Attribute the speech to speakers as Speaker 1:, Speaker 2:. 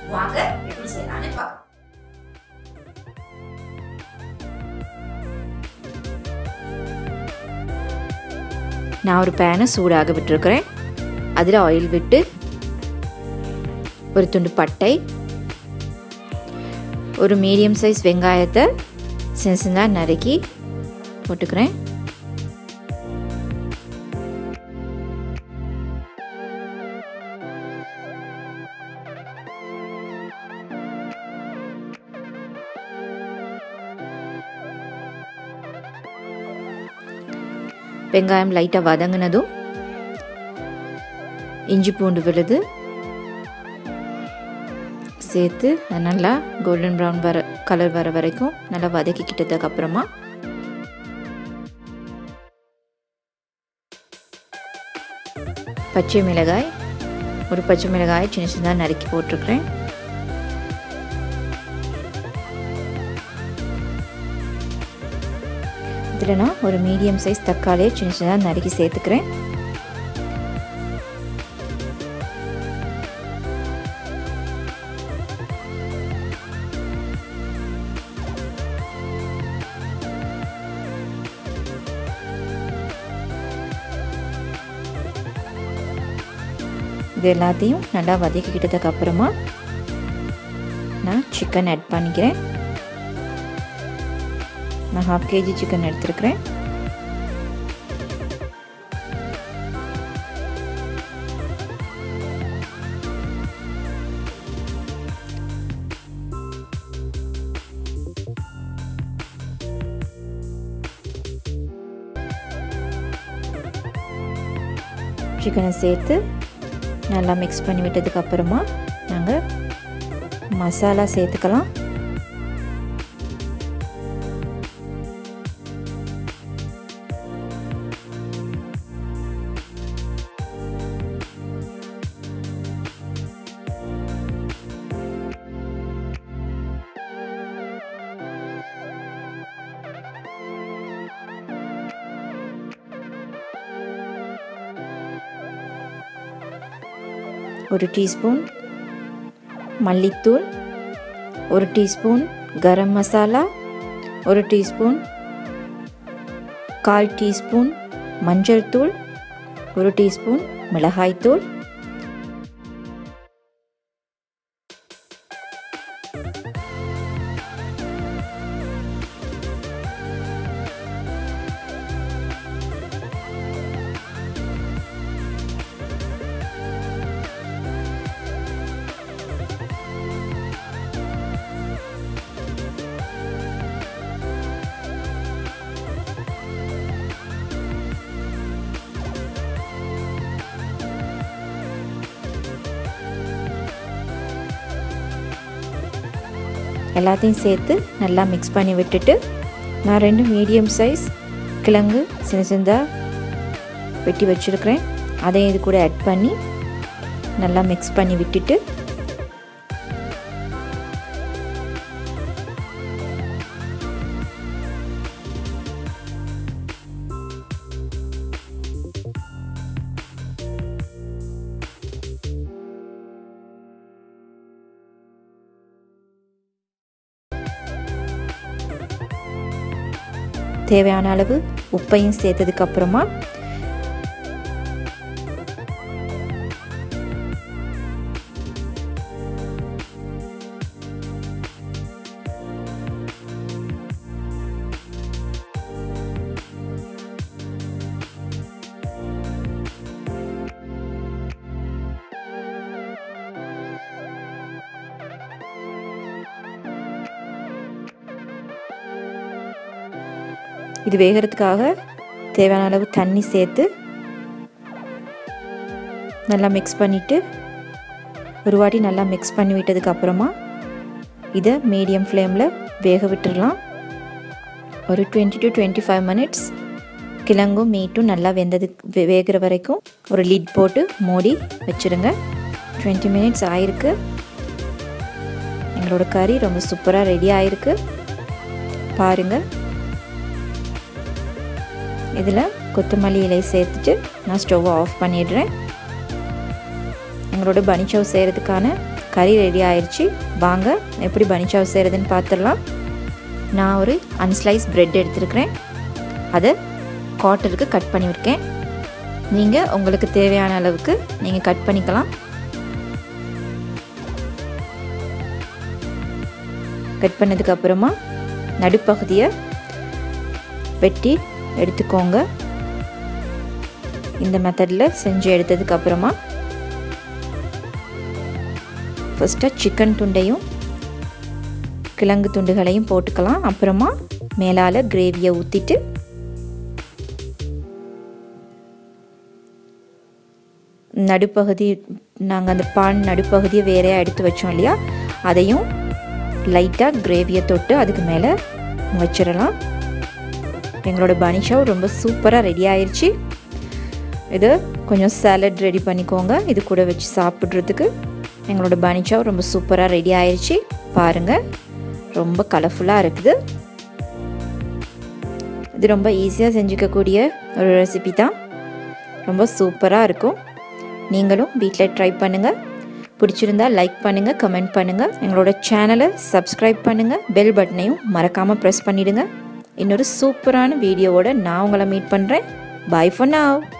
Speaker 1: வாங்க எப்படி செய்யலாம்னு பார்க்கலாம்
Speaker 2: நான் ஒரு பேனை சூடாக விட்டுருக்கிறேன் அதில் ஆயில் விட்டு ஒரு துண்டு பட்டை ஒரு மீடியம் சைஸ் வெங்காயத்தை சின்ன சின்னதாக நறுக்கி போட்டுக்கிறேன் வெங்காயம் லைட்டாக வதங்கினதும் இஞ்சி பூண்டு விழுது சேர்த்து அது நல்லா கோல்டன் ப்ரௌன் வர கலர் வர வரைக்கும் நல்லா வதக்கிக்கிட்டதுக்கு அப்புறமா பச்சை மிளகாய் ஒரு பச்சை மிளகாய் சின்ன சின்னதாக நறுக்கி போட்டிருக்கிறேன் இதில் நான் ஒரு மீடியம் சைஸ் தக்காளியை சின்ன சின்னதாக நறுக்கி சேர்த்துக்கிறேன் இது எல்லாத்தையும் நல்லா வதக்கிக்கிட்டதுக்கு அப்புறமா நான் சிக்கன் ஆட் பண்ணிக்கிறேன் நான் ஹாஃப் கேஜி சிக்கன் எடுத்துருக்கிறேன் சிக்கனை சேர்த்து நல்லா மிக்ஸ் பண்ணி விட்டதுக்கு அப்புறமா நாங்கள் மசாலா சேர்த்துக்கலாம் ஒரு டீஸ்பூன் மல்லித்தூள் ஒரு டீஸ்பூன் கரம் மசாலா ஒரு டீஸ்பூன் கால் டீஸ்பூன் மஞ்சள் தூள் ஒரு டீஸ்பூன் மிளகாய்த்தூள் எல்லாத்தையும் சேர்த்து நல்லா மிக்ஸ் பண்ணி விட்டுட்டு நான் ரெண்டு மீடியம் சைஸ் கிழங்கு சின்ன சின்னதாக வெட்டி வச்சுருக்கிறேன் அதையும் இது கூட ஆட் பண்ணி நல்லா மிக்ஸ் பண்ணி விட்டுட்டு தேவையான அளவு உப்பையும் சேர்த்ததுக்கு அப்புறமா இது வேகிறதுக்காக தேவையான அளவு தண்ணி சேர்த்து நல்லா மிக்ஸ் பண்ணிவிட்டு ஒரு வாட்டி நல்லா மிக்ஸ் பண்ணி விட்டதுக்கு அப்புறமா இதை மீடியம் ஃப்ளேமில் வேக விட்டுடலாம் ஒரு twenty to twenty five minutes கிழங்கும் மீட்டும் நல்லா வெந்தது வே வேகிற வரைக்கும் ஒரு லிட் போட்டு மூடி வச்சுருங்க டுவெண்ட்டி மினிட்ஸ் ஆயிருக்கு எங்களோட கறி ரொம்ப சூப்பராக ரெடி ஆயிருக்கு பாருங்கள் இதில் கொத்தமல்லி இலை சேர்த்துட்டு நான் ஸ்டவ்வை ஆஃப் பண்ணிடுறேன் எங்களோட பனிச்சவ் செய்கிறதுக்கான கறி ரெடி ஆயிடுச்சு வாங்க எப்படி பனிச்சாவ் செய்கிறதுன்னு பார்த்துடலாம் நான் ஒரு அன்ஸ்லைஸ் பிரெட் எடுத்துருக்கிறேன் அதை குவார்ட்டருக்கு கட் பண்ணியிருக்கேன் நீங்கள் உங்களுக்கு தேவையான அளவுக்கு நீங்கள் கட் பண்ணிக்கலாம் கட் பண்ணதுக்கு அப்புறமா நடுப்பகுதியை வெட்டி எடுத்துக்கோங்க இந்த மெத்தடில் செஞ்சு எடுத்ததுக்கு அப்புறமா ஃபஸ்ட்டாக சிக்கன் துண்டையும் கிழங்கு துண்டுகளையும் போட்டுக்கலாம் அப்புறமா மேலால் கிரேவியை ஊற்றிட்டு நடுப்பகுதி நாங்கள் அந்த பான் நடுப்பகுதியை வேறையாக எடுத்து வச்சோம் இல்லையா அதையும் லைட்டாக கிரேவியை தொட்டு அதுக்கு மேலே வச்சிடலாம் எங்களோட பனிஷாவ் ரொம்ப சூப்பராக ரெடி ஆயிடுச்சு இது கொஞ்சம் சாலட் ரெடி பண்ணிக்கோங்க இது கூட வச்சு சாப்பிட்றதுக்கு எங்களோட பனிஷாவ் ரொம்ப சூப்பராக ரெடி ஆயிடுச்சு பாருங்கள் ரொம்ப கலர்ஃபுல்லாக இருக்குது இது ரொம்ப ஈஸியாக செஞ்சுக்கக்கூடிய ஒரு ரெசிபி தான் ரொம்ப சூப்பராக இருக்கும் நீங்களும் வீட்டில் ட்ரை பண்ணுங்கள் பிடிச்சிருந்தா லைக் பண்ணுங்கள் கமெண்ட் பண்ணுங்கள் எங்களோட சேனலை சப்ஸ்கிரைப் பண்ணுங்கள் பெல் பட்டனையும் மறக்காமல் ப்ரெஸ் பண்ணிவிடுங்க இன்னொரு சூப்பரான வீடியோவோட நான் உங்களை மீட் பண்ணுறேன் பாய் ஃபார் நாவ்